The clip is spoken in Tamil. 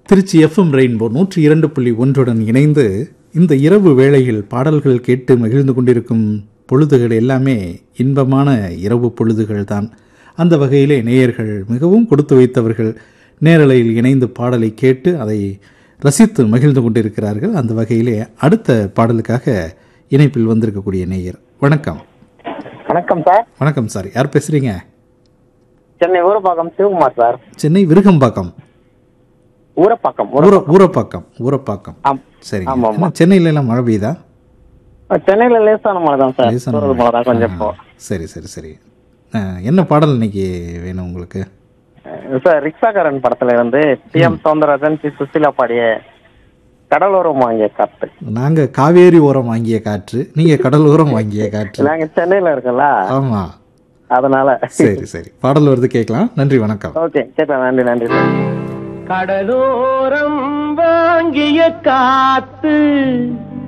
திருச்சி எஃப்எம் ரெயின்போ நூற்றி இரண்டு புள்ளி ஒன்றுடன் இணைந்து இந்த இரவு வேளையில் பாடல்கள் கேட்டு மகிழ்ந்து கொண்டிருக்கும் பொழுதுகள் எல்லாமே இன்பமான இரவு பொழுதுகள் தான் அந்த வகையிலே நேயர்கள் மிகவும் கொடுத்து வைத்தவர்கள் நேரலையில் இணைந்து பாடலை கேட்டு அதை ரசித்து மகிழ்ந்து கொண்டிருக்கிறார்கள் அந்த வகையிலே அடுத்த பாடலுக்காக இணைப்பில் வந்திருக்கக்கூடிய நேயர் வணக்கம் வணக்கம் சார் வணக்கம் சார் யார் பேசுறீங்க சென்னை ஊரப்பாக்கம் சிவகுமார் சார் சென்னை விருகம்பாக்கம் ஊரப்பாக்கம் ஊர- ஊர ஊரப்பாக்கம் ஊரப்பாக்கம் ஆம். சரிங்க ஆமா, ஆமா. என்ன, சென்னையில எல்லாம் மழை பெய்யுதா சென்னையில லேசான மழை தான் சார் லேசான தூரல் மழை தான் கொஞ்சம் இப்போ ஆ, சரி சரி சரி ஆ, என்ன பாடல் இன்னைக்கு வேணும் உங்களுக்கு அஹ் சார் ரிக்ஷாக்காரன் படத்துல இருந்து T M Soundararajan P Susheela பாடிய கடலோரம் வாங்கிய காத்து நாங்க காவேரி ஓரம் வாங்கிய காற்று நீங்க கடலோரம் வாங்கிய காற்று நாங்க சென்னையில இருக்கோம்ல ஆமா அதனால சரி சரி பாடல் வருது கேட்கலாம் நன்றி வணக்கம் ஓகே கேட்டேன் நன்றி நன்றி சார் கடலோரம் வாங்கிய காத்து